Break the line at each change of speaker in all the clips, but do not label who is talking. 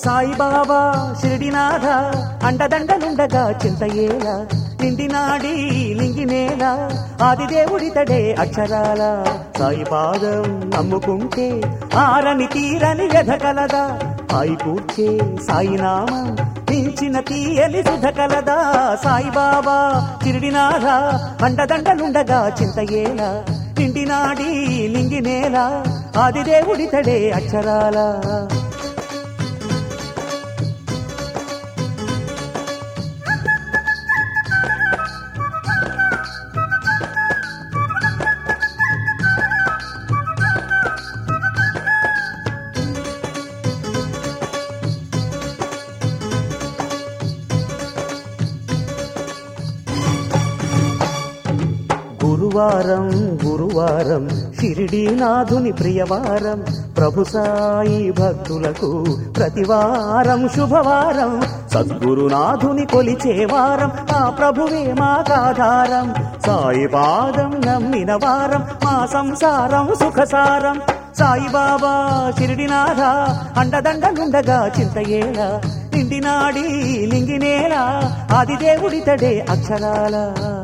సాయిబాబా షిరిడినాథ అండదండలుండగా చింతయేల నిండినాడి లింగినేల ఆదిదేవుడితడే అక్షరాల సాయి పాదం నమ్ముకుంటే ఆరని తీరని వ్యధ కలదా సాయి కూర్చే సాయినామం మించిన తీయని సుధ కలదా సాయిబాబా చిరుడినాథ అండదండలుండగా చింతయేల నిండినాడి లింగినేల ఆదిదేవుడితడే అక్షరాల గురువారం గురువారం షిరిడీనాథుని ప్రియవారం ప్రభు సాయి భక్తులకు ప్రతివారం శుభవారం సద్గురునాథుని కొలిచే వారం ఆ ప్రభువే మాకాధారం సాయి పాదం నమ్మిన వారం మా సంసారం సుఖసారం సాయిబాబా షిరిడినాథ అండదండలుండగా చింతయేల నిండినాడి లింగినేల ఆదిదేవుడితడే అక్షరాల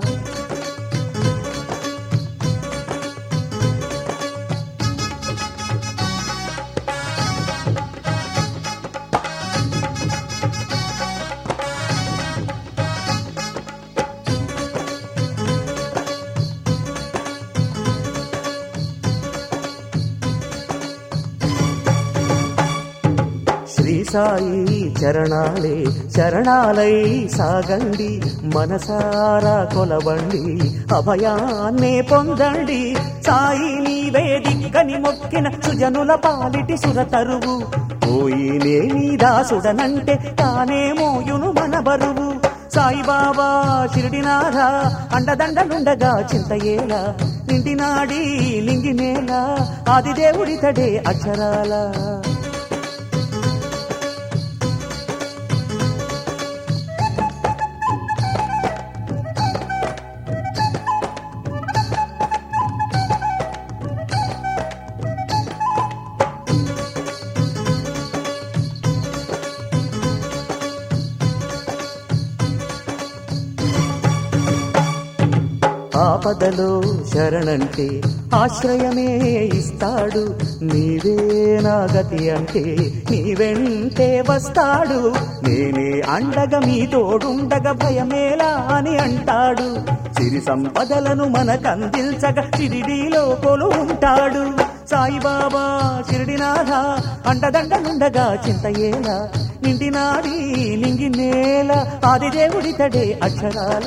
శ్రీ సాయి చరణాలే శరణాలై సాగండి మనసారా కొలవండి అభయాన్నే పొందండి సాయి నీవే దిక్కని మొక్కిన సుజనుల పాలిటి సురతరువు పోయి నేని దాసుడనంటే తానే మోయును మన బరువు సాయిబాబా షిరిడినాథ అండదండలుండగా చింతయేల నిండినాడి లింగినేల ఆదిదేవుడితడే అక్షరాల ఆపదలో శరణంటే ఆశ్రయమే ఇస్తాడు నీవే నా గతి అంటే నీ వెంటే వస్తాడు నేనే అండగా మీ తోడుండగా భయమేలా అని అంటాడు సిరి సంపదలను మనకందిల్చగా షిరిడీలో కొలు ఉంటాడు సాయిబాబా షిరిడినాథ అండదండలుండగా చింతయేలా నిండినాడి నింగినేల ఆదిదేవుడితడే అక్షరాల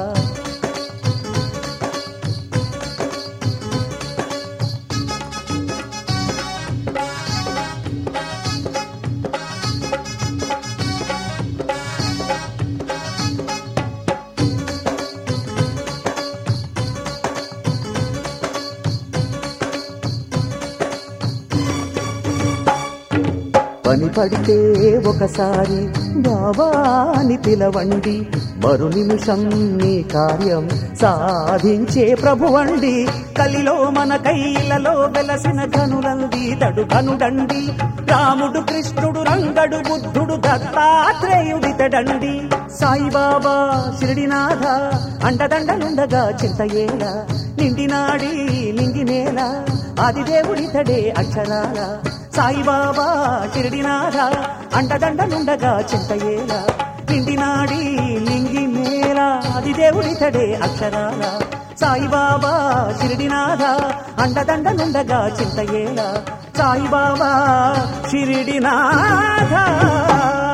పని పడితే ఒకసారి బాబాని పిలవండి మరు నిమిషం నీ కార్యం సాధించే ప్రభువండి కలిలో మన కైలలో వెలసిన ఘనులంది తడు కనుడండి రాముడు కృష్ణుడు రంగడు బుద్ధుడు దత్తాత్రేయుడితడండి సాయిబాబా షిరిడినాథ అండదండలుండగా చింతయేల నిండినాడి నింగినేల ఆదిదేవుడితడే అక్షరాల సాయిబాబా షిరిడినాథ అండదండలుండగా చింతయేల నిండినాడి లింగి నేల ఆదిదేవుడితడే అక్షరాల సాయిబాబా షిరిడినాథ అండదండలుండగా చింతయేల సాయిబాబా షిరిడినాథ